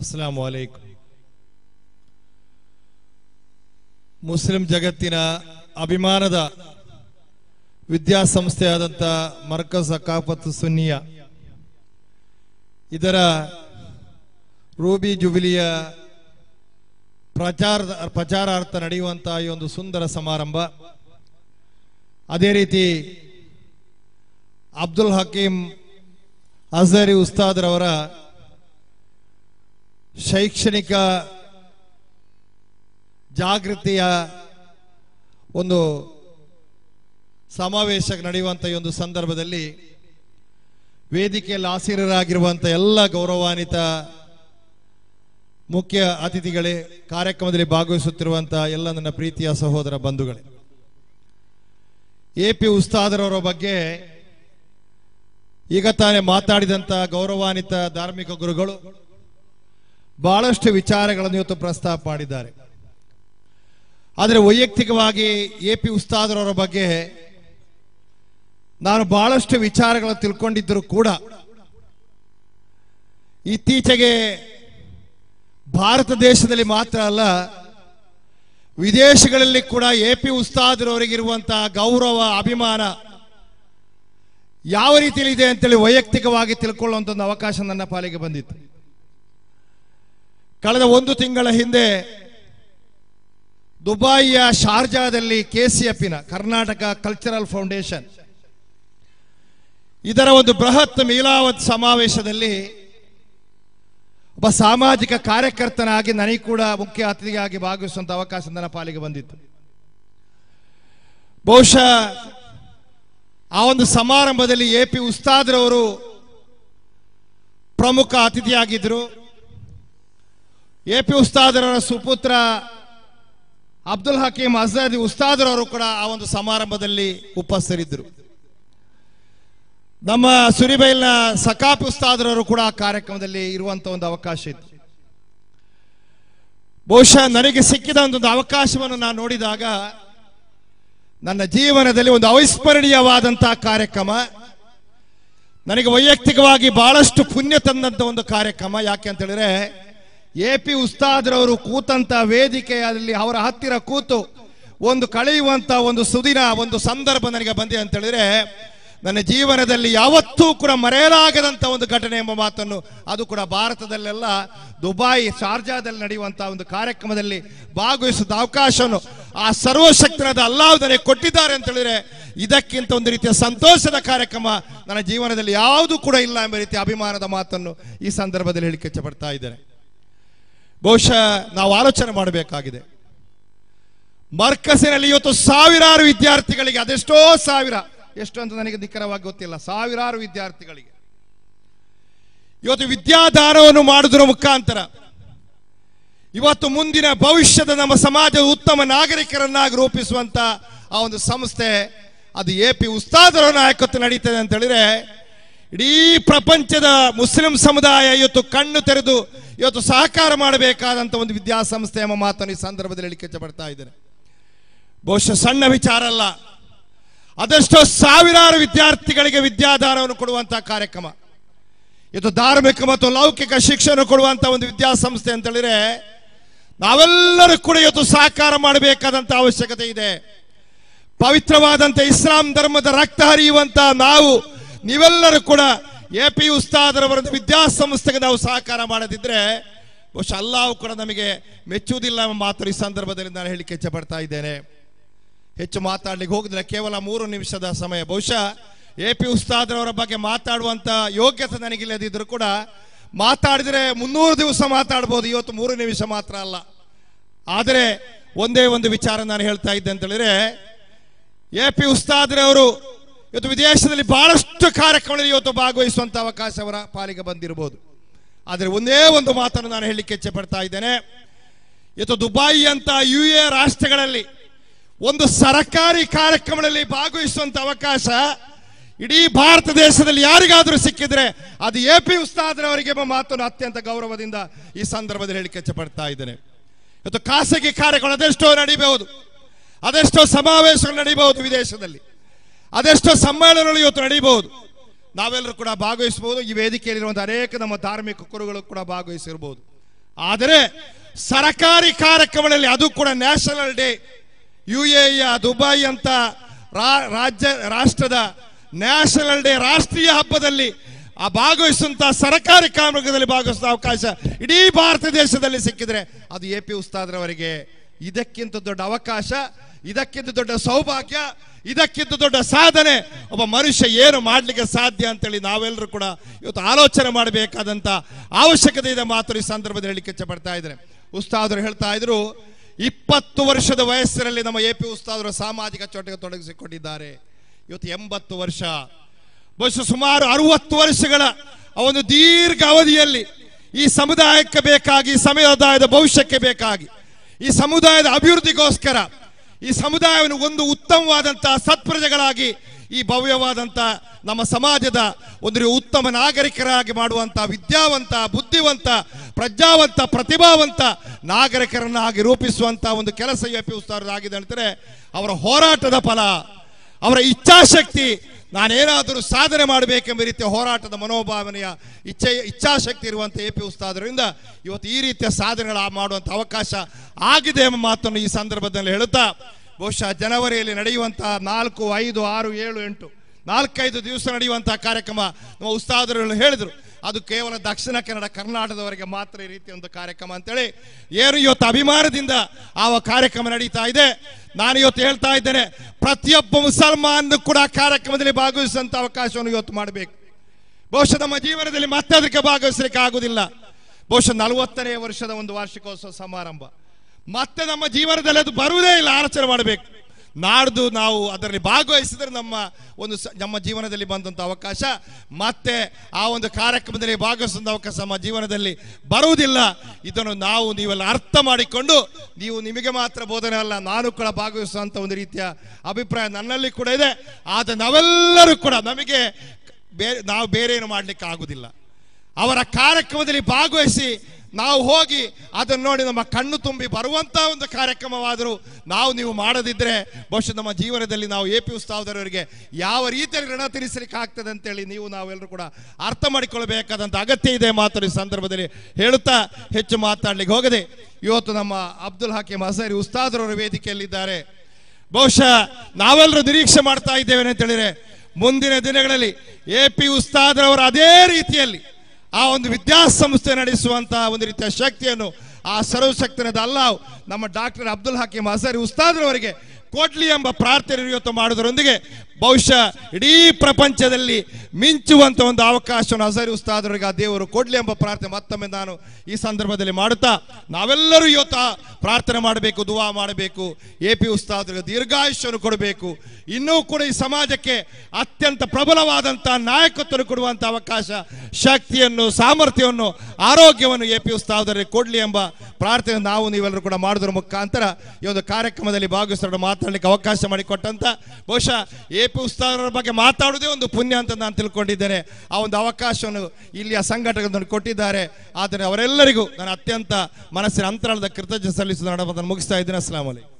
Assam ವಲೈಕುಂ Muslim ಜಗತ್ತಿನ ಅಭಿಮಾನದ ವಿದ್ಯಾಸಂಸ್ಥೆಯಾದಂಥ ಮರ್ಕಜ್ ಅಕಾಫತ್ ಸುನ್ನಿಯ ಇದರ Ruby ಜುಬಿಲಿಯ ಪ್ರಚಾರ ಪ್ರಚಾರಾರ್ಥ ನಡೆಯುವಂತಹ ಈ ಒಂದು ಸುಂದರ ಸಮಾರಂಭ ಅದೇ ರೀತಿ ಅಬ್ದುಲ್ ಹಕೀಂ ಅಜರಿ ಉಸ್ತಾದ್ರವರ ಶೈಕ್ಷಣಿಕ ಜಾಗೃತಿಯ ಒಂದು ಸಮಾವೇಶ ನಡೆಯುವಂಥ ಈ ಒಂದು ಸಂದರ್ಭದಲ್ಲಿ ವೇದಿಕೆಯಲ್ಲಿ ಆಸೀನರಾಗಿರುವಂಥ ಎಲ್ಲ ಗೌರವಾನ್ವಿತ ಮುಖ್ಯ ಅತಿಥಿಗಳೇ ಕಾರ್ಯಕ್ರಮದಲ್ಲಿ ಭಾಗವಹಿಸುತ್ತಿರುವಂಥ ಎಲ್ಲ ನನ್ನ ಪ್ರೀತಿಯ ಸಹೋದರ ಬಂಧುಗಳೇ ಎ ಪಿ ಉಸ್ತಾದರವರ ಬಗ್ಗೆ ಈಗ ತಾನೇ ಮಾತಾಡಿದಂಥ ಗೌರವಾನ್ವಿತ ಧಾರ್ಮಿಕ ಗುರುಗಳು ಬಹಳಷ್ಟು ವಿಚಾರಗಳನ್ನು ಇವತ್ತು ಪ್ರಸ್ತಾಪ ಮಾಡಿದ್ದಾರೆ ಆದರೆ ವೈಯಕ್ತಿಕವಾಗಿ ಎ ಪಿ ಉಸ್ತಾದರವರ ಬಗ್ಗೆ ನಾನು ಬಹಳಷ್ಟು ವಿಚಾರಗಳನ್ನು ತಿಳ್ಕೊಂಡಿದ್ದರೂ ಕೂಡ ಇತ್ತೀಚೆಗೆ ಭಾರತ ದೇಶದಲ್ಲಿ ಮಾತ್ರ ಅಲ್ಲ ವಿದೇಶಗಳಲ್ಲಿ ಕೂಡ ಎ ಪಿ ಉಸ್ತಾದರವರಿಗಿರುವಂತಹ ಗೌರವ ಅಭಿಮಾನ ಯಾವ ರೀತಿಯಲ್ಲಿ ಇದೆ ಅಂತೇಳಿ ವೈಯಕ್ತಿಕವಾಗಿ ತಿಳ್ಕೊಳ್ಳುವಂಥ ಒಂದು ಅವಕಾಶ ನನ್ನ ಪಾಲಿಗೆ ಬಂದಿತ್ತು ಕಳೆದ ಒಂದು ತಿಂಗಳ ಹಿಂದೆ ದುಬಾಯಿಯ ಶಾರ್ಜಾದಲ್ಲಿ ಕೆಸಿಎಫ್ನ ಕರ್ನಾಟಕ ಕಲ್ಚರಲ್ ಫೌಂಡೇಶನ್ ಇದರ ಒಂದು ಬೃಹತ್ ಮೀಲಾವತ್ ಸಮಾವೇಶದಲ್ಲಿ ಒಬ್ಬ ಸಾಮಾಜಿಕ ಕಾರ್ಯಕರ್ತನಾಗಿ ನನಗೆ ಕೂಡ ಮುಖ್ಯ ಅತಿಥಿಯಾಗಿ ಭಾಗವಹಿಸುವಂತ ಅವಕಾಶ ನನ್ನ ಪಾಲಿಗೆ ಬಂದಿತ್ತು ಬಹುಶಃ ಆ ಒಂದು ಸಮಾರಂಭದಲ್ಲಿ ಎ ಪಿ ಉಸ್ತಾದ್ರವರು ಪ್ರಮುಖ ಅತಿಥಿಯಾಗಿದ್ದರು ಎ ಪಿ ಉಸ್ತಾದರವರ ಸುಪುತ್ರ ಅಬ್ದುಲ್ ಹಕೀಂ ಅಜಾದಿ ಉಸ್ತಾದರವರು ಕೂಡ ಆ ಒಂದು ಸಮಾರಂಭದಲ್ಲಿ ಉಪಸ್ಥಿತರಿದ್ದರು ನಮ್ಮ ಸುರಿಬೈಲ್ನ ಸಕಾಫ್ ಉಸ್ತಾದರವರು ಕೂಡ ಆ ಕಾರ್ಯಕ್ರಮದಲ್ಲಿ ಇರುವಂತ ಒಂದು ಅವಕಾಶ ಇತ್ತು ಬಹುಶಃ ನನಗೆ ಸಿಕ್ಕಿದ ಒಂದು ಅವಕಾಶವನ್ನು ನಾನು ನೋಡಿದಾಗ ನನ್ನ ಜೀವನದಲ್ಲಿ ಒಂದು ಅವಿಸ್ಮರಣೀಯವಾದಂತಹ ಕಾರ್ಯಕ್ರಮ ನನಗೆ ವೈಯಕ್ತಿಕವಾಗಿ ಬಹಳಷ್ಟು ಪುಣ್ಯ ತಂದಂತ ಒಂದು ಕಾರ್ಯಕ್ರಮ ಯಾಕೆ ಅಂತ ಹೇಳಿದ್ರೆ ಎ ಪಿ ಉಸ್ತಾದ್ರವರು ಕೂತಂತ ವೇದಿಕೆಯಲ್ಲಿ ಅವರ ಹತ್ತಿರ ಕೂತು ಒಂದು ಕಳೆಯುವಂತ ಒಂದು ಸುದಿನ ಒಂದು ಸಂದರ್ಭ ನನಗೆ ಬಂದಿದೆ ಅಂತ ಹೇಳಿದ್ರೆ ನನ್ನ ಜೀವನದಲ್ಲಿ ಯಾವತ್ತೂ ಕೂಡ ಮರೆಯಲಾಗದಂತ ಒಂದು ಘಟನೆ ಎಂಬ ಮಾತನ್ನು ಅದು ಕೂಡ ಭಾರತದಲ್ಲೆಲ್ಲ ದುಬಾಯಿ ಶಾರ್ಜಾದಲ್ಲಿ ನಡೆಯುವಂತಹ ಒಂದು ಕಾರ್ಯಕ್ರಮದಲ್ಲಿ ಭಾಗವಹಿಸಿದ ಅವಕಾಶವನ್ನು ಆ ಸರ್ವಶಕ್ತನಾದ ಅಲ್ಲಾಹ್ ನನಗೆ ಕೊಟ್ಟಿದ್ದಾರೆ ಅಂತ ಹೇಳಿದ್ರೆ ಇದಕ್ಕಿಂತ ಒಂದು ರೀತಿಯ ಸಂತೋಷದ ಕಾರ್ಯಕ್ರಮ ನನ್ನ ಜೀವನದಲ್ಲಿ ಯಾವುದೂ ಕೂಡ ಇಲ್ಲ ಎಂಬ ರೀತಿಯ ಅಭಿಮಾನದ ಮಾತನ್ನು ಈ ಸಂದರ್ಭದಲ್ಲಿ ಹೇಳಿಕೆ ಇಚ್ಛಪಡ್ತಾ ಇದ್ದೇನೆ ಬಹುಶಃ ನಾವು ಆಲೋಚನೆ ಮಾಡಬೇಕಾಗಿದೆ ಮರ್ಕಸಿನಲ್ಲಿ ಇವತ್ತು ಸಾವಿರಾರು ವಿದ್ಯಾರ್ಥಿಗಳಿಗೆ ಅದೆಷ್ಟೋ ಸಾವಿರ ಎಷ್ಟು ಅಂತ ನನಗೆ ನಿಖರವಾಗಿ ಗೊತ್ತಿಲ್ಲ ಸಾವಿರಾರು ವಿದ್ಯಾರ್ಥಿಗಳಿಗೆ ಇವತ್ತು ವಿದ್ಯಾದಾನವನ್ನು ಮಾಡುವುದರ ಮುಖಾಂತರ ಇವತ್ತು ಮುಂದಿನ ಭವಿಷ್ಯದ ನಮ್ಮ ಸಮಾಜದ ಉತ್ತಮ ನಾಗರಿಕರನ್ನಾಗಿ ರೂಪಿಸುವಂತ ಆ ಒಂದು ಸಂಸ್ಥೆ ಅದು ಎ ಪಿ ಉಸ್ತಾದರ ನಾಯಕತ್ವ ನಡೀತದೆ ಅಂತ ಹೇಳಿದ್ರೆ ಇಡೀ ಪ್ರಪಂಚದ ಮುಸ್ಲಿಂ ಸಮುದಾಯ ಇವತ್ತು ಕಣ್ಣು ತೆರೆದು ಇವತ್ತು ಸಹಕಾರ ಮಾಡಬೇಕಾದಂತ ಒಂದು ವಿದ್ಯಾಸಂಸ್ಥೆ ಎಂಬ ಮಾತನ್ನು ಈ ಸಂದರ್ಭದಲ್ಲಿ ಹೇಳಿಕೆ ಪಡ್ತಾ ಇದ್ದೇನೆ ಬಹುಶಃ ಸಣ್ಣ ವಿಚಾರ ಅಲ್ಲ ಅದೆಷ್ಟೋ ಸಾವಿರಾರು ವಿದ್ಯಾರ್ಥಿಗಳಿಗೆ ವಿದ್ಯಾದಾನವನ್ನು ಕೊಡುವಂತಹ ಕಾರ್ಯಕ್ರಮ ಇದು ಧಾರ್ಮಿಕ ಮತ್ತು ಲೌಕಿಕ ಶಿಕ್ಷಣ ಕೊಡುವಂತಹ ಒಂದು ವಿದ್ಯಾಸಂಸ್ಥೆ ಅಂತ ಹೇಳಿದ್ರೆ ನಾವೆಲ್ಲರೂ ಕೂಡ ಇವತ್ತು ಸಹಕಾರ ಮಾಡಬೇಕಾದಂತ ಅವಶ್ಯಕತೆ ಇದೆ ಪವಿತ್ರವಾದಂತ ಇಸ್ಲಾಂ ಧರ್ಮದ ರಕ್ತ ಹರಿಯುವಂತ ನಾವು ನೀವೆಲ್ಲರೂ ಕೂಡ ಎ ಪಿ ಉಸ್ತಾದರವರ ವಿದ್ಯಾಸಂಸ್ಥೆಗೆ ನಾವು ಸಹಕಾರ ಮಾಡದಿದ್ರೆ ಬಹುಶಃ ಅಲ್ಲಾವು ಕೂಡ ನಮಗೆ ಮೆಚ್ಚುವುದಿಲ್ಲ ಎಂಬ ಮಾತು ಈ ಸಂದರ್ಭದಲ್ಲಿ ನಾನು ಹೇಳಿಕೆ ಇಚ್ಛೆ ಪಡ್ತಾ ಇದ್ದೇನೆ ಹೆಚ್ಚು ಮಾತಾಡ್ಲಿಕ್ಕೆ ಹೋಗಿದ್ರೆ ಕೇವಲ ಮೂರು ನಿಮಿಷದ ಸಮಯ ಬಹುಶಃ ಎ ಪಿ ಉಸ್ತಾದ್ರವರ ಬಗ್ಗೆ ಮಾತಾಡುವಂತ ಯೋಗ್ಯತೆ ನನಗಿಲ್ಲದಿದ್ರು ಕೂಡ ಮಾತಾಡಿದ್ರೆ ಮುನ್ನೂರು ದಿವಸ ಮಾತಾಡ್ಬೋದು ಇವತ್ತು ಮೂರು ನಿಮಿಷ ಮಾತ್ರ ಅಲ್ಲ ಆದರೆ ಒಂದೇ ಒಂದು ವಿಚಾರ ನಾನು ಹೇಳ್ತಾ ಇದ್ದೆ ಅಂತ ಹೇಳಿದ್ರೆ ಎ ಪಿ ಉಸ್ತಾದ್ರೆ ಅವರು ಇವತ್ತು ವಿದೇಶದಲ್ಲಿ ಬಹಳಷ್ಟು ಕಾರ್ಯಕ್ರಮಗಳಲ್ಲಿ ಇವತ್ತು ಭಾಗವಹಿಸುವಂತ ಅವಕಾಶ ಅವರ ಪಾಲಿಗೆ ಬಂದಿರಬಹುದು ಆದರೆ ಒಂದೇ ಒಂದು ಮಾತನ್ನು ನಾನು ಹೇಳಲಿಕ್ಕೆ ಇಚ್ಛೆ ಪಡ್ತಾ ಇದ್ದೇನೆ ಇವತ್ತು ದುಬಾಯಿ ಅಂತ ಯು ಎ ರಾಷ್ಟ್ರಗಳಲ್ಲಿ ಒಂದು ಸರಕಾರಿ ಕಾರ್ಯಕ್ರಮಗಳಲ್ಲಿ ಭಾಗವಹಿಸುವಂತ ಅವಕಾಶ ಇಡೀ ಭಾರತ ದೇಶದಲ್ಲಿ ಯಾರಿಗಾದರೂ ಸಿಕ್ಕಿದ್ರೆ ಅದು ಎ ಪಿ ಉಸ್ತಾದ್ರವರಿಗೆ ಎಂಬ ಮಾತನ್ನು ಅತ್ಯಂತ ಗೌರವದಿಂದ ಈ ಸಂದರ್ಭದಲ್ಲಿ ಹೇಳಿಕೆ ಇಚ್ಛೆ ಪಡ್ತಾ ಇದ್ದೇನೆ ಇವತ್ತು ಖಾಸಗಿ ಕಾರ್ಯಕ್ರಮ ಅದೆಷ್ಟೋ ನಡೀಬಹುದು ಅದೆಷ್ಟೋ ಸಮಾವೇಶಗಳು ನಡೀಬಹುದು ವಿದೇಶದಲ್ಲಿ ಅದೆಷ್ಟೋ ಸಮ್ಮೇಳನಗಳು ಇವತ್ತು ನಡೀಬಹುದು ನಾವೆಲ್ಲರೂ ಕೂಡ ಭಾಗವಹಿಸಬಹುದು ಈ ವೇದಿಕೆಯಲ್ಲಿರುವಂತಹ ಅನೇಕ ನಮ್ಮ ಧಾರ್ಮಿಕ ಕುರುಗಳು ಕೂಡ ಭಾಗವಹಿಸಿರ್ಬೋದು ಆದರೆ ಸರಕಾರಿ ಕಾರ್ಯಕ್ರಮಗಳಲ್ಲಿ ಅದು ಕೂಡ ನ್ಯಾಷನಲ್ ಡೇ ಯು ಎಯ ದುಬೈ ಅಂತ ರಾ- ರಾಜ್ಯ ರಾಷ್ಟ್ರದ ನ್ಯಾಷನಲ್ ಡೇ ರಾಷ್ಟ್ರೀಯ ಹಬ್ಬದಲ್ಲಿ ಆ ಭಾಗವಹಿಸುವಂತ ಸರ್ಕಾರಿ ಕಾರ್ಯಕ್ರಮದಲ್ಲಿ ಭಾಗವಹಿಸುವ ಅವಕಾಶ ಇಡೀ ಭಾರತ ದೇಶದಲ್ಲಿ ಸಿಕ್ಕಿದ್ರೆ ಅದು ಎ ಪಿ ಉಸ್ತಾದ್ರವರಿಗೆ ಇದಕ್ಕಿಂತ ದೊಡ್ಡ ಅವಕಾಶ ಇದಕ್ಕಿಂತ ದೊಡ್ಡ ಸೌಭಾಗ್ಯ ಇದಕ್ಕಿಂತ ದೊಡ್ಡ ಸಾಧನೆ ಒಬ್ಬ ಮನುಷ್ಯ ಏನು ಮಾಡಲಿಕ್ಕೆ ಸಾಧ್ಯ ಅಂತೇಳಿ ನಾವೆಲ್ಲರೂ ಕೂಡ ಇವತ್ತು ಆಲೋಚನೆ ಮಾಡಬೇಕಾದಂತ ಅವಶ್ಯಕತೆ ಇದೆ ಮಾತು ಈ ಸಂದರ್ಭದಲ್ಲಿ ಹೇಳಲಿಕ್ಕೆ ಇಚ್ಛಪಡ್ತಾ ಇದ್ದಾರೆ ಉಸ್ತಾದರು ಹೇಳ್ತಾ ಇದ್ರು ಇಪ್ಪತ್ತು ವರ್ಷದ ವಯಸ್ಸಿನಲ್ಲಿ ನಮ್ಮ ಎ ಪಿ ಉಸ್ತಾದರು ಸಾಮಾಜಿಕ ಚಟುವಟಿಕೆ ತೊಡಗಿಸಿಕೊಂಡಿದ್ದಾರೆ ಇವತ್ತು ಎಂಬತ್ತು ವರ್ಷ ಬಹುಶಃ ಸುಮಾರು ಅರುವತ್ತು ವರ್ಷಗಳ ಆ ಒಂದು ದೀರ್ಘ ಅವಧಿಯಲ್ಲಿ ಈ ಸಮುದಾಯಕ್ಕೆ ಬೇಕಾಗಿ ಈ ಸಮುದಾಯದ ಭವಿಷ್ಯಕ್ಕೆ ಬೇಕಾಗಿ ಈ ಸಮುದಾಯದ ಅಭಿವೃದ್ಧಿಗೋಸ್ಕರ ಈ ಸಮುದಾಯವನ್ನು ಒಂದು ಉತ್ತಮವಾದಂತಹ ಸತ್ಪ್ರಜೆಗಳಾಗಿ ಈ ಭವ್ಯವಾದಂಥ ನಮ್ಮ ಸಮಾಜದ ಒಂದು ಉತ್ತಮ ನಾಗರಿಕರಾಗಿ ಮಾಡುವಂಥ ವಿದ್ಯಾವಂತ ಬುದ್ಧಿವಂತ ಪ್ರಜ್ಞಾವಂತ ಪ್ರತಿಭಾವಂತ ನಾಗರಿಕರನ್ನಾಗಿ ರೂಪಿಸುವಂಥ ಒಂದು ಕೆಲಸ ಎ ಪಿ ಉತ್ಸಾಹದಾಗಿದೆ ಅಂತಾರೆ ಅವರ ಹೋರಾಟದ ಫಲ ಅವರ ಇಚ್ಛಾಶಕ್ತಿ ನಾನೇನಾದರೂ ಸಾಧನೆ ಮಾಡಬೇಕೆಂಬ ರೀತಿಯ ಹೋರಾಟದ ಮನೋಭಾವನೆಯ ಇಚ್ಛೆ ಇಚ್ಛಾಶಕ್ತಿ ಇರುವಂಥ ಎ ಪಿ ಉಸ್ತಾದರಿಂದ ಇವತ್ತು ಈ ರೀತಿಯ ಸಾಧನೆಗಳ ಮಾಡುವಂಥ ಅವಕಾಶ ಆಗಿದೆ ಎಂಬ ಮಾತನ್ನು ಈ ಸಂದರ್ಭದಲ್ಲಿ ಹೇಳುತ್ತಾ ಬಹುಶಃ ಜನವರಿಯಲ್ಲಿ ನಡೆಯುವಂತಹ ನಾಲ್ಕು ಐದು ಆರು ಏಳು ಎಂಟು ನಾಲ್ಕೈದು ದಿವಸ ನಡೆಯುವಂತಹ ಕಾರ್ಯಕ್ರಮ ನಮ್ಮ ಉಸ್ತಾದರು ಹೇಳಿದರು ಅದು ಕೇವಲ ದಕ್ಷಿಣ ಕನ್ನಡ ಕರ್ನಾಟಕದವರೆಗೆ ಮಾತ್ರ ಈ ರೀತಿಯ ಒಂದು ಕಾರ್ಯಕ್ರಮ ಅಂತೇಳಿ ಏನು ಇವತ್ತು ಅಭಿಮಾನದಿಂದ ಆ ಕಾರ್ಯಕ್ರಮ ನಡೀತಾ ಇದೆ ನಾನು ಇವತ್ತು ಹೇಳ್ತಾ ಇದ್ದೇನೆ ಪ್ರತಿಯೊಬ್ಬ ಮುಸಲ್ಮಾನ್ ಕೂಡ ಆ ಕಾರ್ಯಕ್ರಮದಲ್ಲಿ ಭಾಗವಹಿಸುವಂತ ಅವಕಾಶವನ್ನು ಇವತ್ತು ಮಾಡಬೇಕು ಬಹುಶಃ ನಮ್ಮ ಜೀವನದಲ್ಲಿ ಮತ್ತೆ ಅದಕ್ಕೆ ಭಾಗವಹಿಸಲಿಕ್ಕೆ ಆಗುದಿಲ್ಲ ಬಹುಶಃ ನಲವತ್ತನೇ ವರ್ಷದ ಒಂದು ವಾರ್ಷಿಕೋತ್ಸವ ಸಮಾರಂಭ ಮತ್ತೆ ನಮ್ಮ ಜೀವನದಲ್ಲಿ ಅದು ಬರುವುದೇ ಇಲ್ಲ ಆಲೋಚನೆ ಮಾಡಬೇಕು ನಾಡ್ದು ನಾವು ಅದರಲ್ಲಿ ಭಾಗವಹಿಸಿದ್ರೆ ನಮ್ಮ ಒಂದು ಸ- ನಮ್ಮ ಜೀವನದಲ್ಲಿ ಬಂದಂಥ ಅವಕಾಶ ಮತ್ತೆ ಆ ಒಂದು ಕಾರ್ಯಕ್ರಮದಲ್ಲಿ ಭಾಗವಹಿಸುವಂಥ ಅವಕಾಶ ನಮ್ಮ ಜೀವನದಲ್ಲಿ ಬರುವುದಿಲ್ಲ ಇದನ್ನು ನಾವು ನೀವೆಲ್ಲ ಅರ್ಥ ಮಾಡಿಕೊಂಡು ನೀವು ನಿಮಗೆ ಮಾತ್ರ ಬೋಧನೆ ಅಲ್ಲ ನಾನು ಕೂಡ ಭಾಗವಹಿಸುವಂಥ ಒಂದು ರೀತಿಯ ಅಭಿಪ್ರಾಯ ನನ್ನಲ್ಲಿ ಕೂಡ ಇದೆ ಆದರೆ ನಾವೆಲ್ಲರೂ ಕೂಡ ನಮಗೆ ಬೇರೆ ನಾವು ಬೇರೆ ಏನು ಮಾಡಲಿಕ್ಕೆ ಆಗುದಿಲ್ಲ ಅವರ ಕಾರ್ಯಕ್ರಮದಲ್ಲಿ ಭಾಗವಹಿಸಿ ನಾವು ಹೋಗಿ ಅದನ್ನು ನೋಡಿ ನಮ್ಮ ಕಣ್ಣು ತುಂಬಿ ಬರುವಂತ ಒಂದು ಕಾರ್ಯಕ್ರಮವಾದರೂ ನಾವು ನೀವು ಮಾಡದಿದ್ರೆ ಬಹುಶಃ ನಮ್ಮ ಜೀವನದಲ್ಲಿ ನಾವು ಎ ಪಿ ಉತ್ಸಾಹದವರಿಗೆ ಯಾವ ರೀತಿಯಲ್ಲಿ ಋಣ ತೀರಿಸಲಿಕ್ಕೆ ಆಗ್ತದೆ ಅಂತೇಳಿ ನೀವು ನಾವೆಲ್ಲರೂ ಕೂಡ ಅರ್ಥ ಮಾಡಿಕೊಳ್ಳಬೇಕಾದಂತ ಅಗತ್ಯ ಇದೆ ಮಾತು ಈ ಸಂದರ್ಭದಲ್ಲಿ ಹೇಳುತ್ತಾ ಹೆಚ್ಚು ಮಾತಾಡ್ಲಿಕ್ಕೆ ಹೋಗದೆ ಇವತ್ತು ನಮ್ಮ ಅಬ್ದುಲ್ ಹಕೀಂ ಹಸರಿ ಉಸ್ತಾದರವರ ವೇದಿಕೆಯಲ್ಲಿದ್ದಾರೆ ಬಹುಶಃ ನಾವೆಲ್ಲರೂ ನಿರೀಕ್ಷೆ ಮಾಡ್ತಾ ಇದ್ದೇವೆ ಅಂತ ಹೇಳಿದ್ರೆ ಮುಂದಿನ ದಿನಗಳಲ್ಲಿ ಎ ಪಿ ಉಸ್ತಾದ್ರವರ ಅದೇ ರೀತಿಯಲ್ಲಿ ಆ ಒಂದು ವಿದ್ಯಾಸಂಸ್ಥೆ ನಡೆಸುವಂತಹ ಒಂದು ರೀತಿಯ ಶಕ್ತಿಯನ್ನು ಆ ಸರ್ವಶಕ್ತನದ ಅಲ್ಲಾಹ್ ನಮ್ಮ ಡಾಕ್ಟರ್ ಅಬ್ದುಲ್ ಹಕೀಂ ಹಸರಿ ಉಸ್ತಾದ್ರವರಿಗೆ ಕೊಡ್ಲಿ ಎಂಬ ಪ್ರಾರ್ಥನೆ ಇವತ್ತು ಮಾಡುವುದರೊಂದಿಗೆ ಬಹುಶಃ ಇಡೀ ಪ್ರಪಂಚದಲ್ಲಿ ಮಿಂಚುವಂತ ಒಂದು ಅವಕಾಶವನ್ನು ಹಸರಿ ಉಸ್ತಾದರಿಗೆ ಆ ದೇವರು ಕೊಡ್ಲಿ ಎಂಬ ಪ್ರಾರ್ಥನೆ ಮತ್ತೊಮ್ಮೆ ನಾನು ಈ ಸಂದರ್ಭದಲ್ಲಿ ಮಾಡುತ್ತಾ ನಾವೆಲ್ಲರೂ ಇವತ್ತು ಆ ಪ್ರಾರ್ಥನೆ ಮಾಡಬೇಕು ದುವಾ ಮಾಡಬೇಕು ಎ ಪಿ ಉಸ್ತಾದರಿಗೆ ದೀರ್ಘಾಯುಷ್ಯವನ್ನು ಕೊಡಬೇಕು ಇನ್ನೂ ಕೂಡ ಈ ಸಮಾಜಕ್ಕೆ ಅತ್ಯಂತ ಪ್ರಬಲವಾದಂತಹ ನಾಯಕತ್ವವನ್ನು ಕೊಡುವಂತ ಅವಕಾಶ ಶಕ್ತಿಯನ್ನು ಸಾಮರ್ಥ್ಯವನ್ನು ಆರೋಗ್ಯವನ್ನು ಎ ಪಿ ಉಸ್ತಾದರಿಗೆ ಕೊಡ್ಲಿ ಎಂಬ ಪ್ರಾರ್ಥನೆ ನಾವು ನೀವೆಲ್ಲರೂ ಕೂಡ ಮಾಡೋದ್ರ ಮುಖಾಂತರ ಈ ಒಂದು ಕಾರ್ಯಕ್ರಮದಲ್ಲಿ ಭಾಗವಹಿಸಲು ಮಾತಾಡಲಿಕ್ಕೆ ಅವಕಾಶ ಮಾಡಿಕೊಟ್ಟಂತ ಬಹುಶಃ ಎ ಪಿ ಉಸ್ತಾದರ ಬಗ್ಗೆ ಮಾತಾಡುವುದೇ ಒಂದು ಪುಣ್ಯ ಅಂತ ನಾನು ತಿಳ್ಕೊಂಡಿದ್ದೇನೆ ಆ ಒಂದು ಅವಕಾಶವನ್ನು ಇಲ್ಲಿಯ ಸಂಘಟಕರು ಕೊಟ್ಟಿದ್ದಾರೆ ಆದರೆ ಅವರೆಲ್ಲರಿಗೂ ನಾನು ಅತ್ಯಂತ ಮನಸ್ಸಿನ ಅಂತರಾಳದ ಕೃತಜ್ಞತೆ ಸಲ್ಲಿಸುವುದನ್ನು ಮುಗಿಸ್ತಾ ಇದ್ದೇನೆ ಅಸ್ಲಾಂ ವಲೈಕುಂ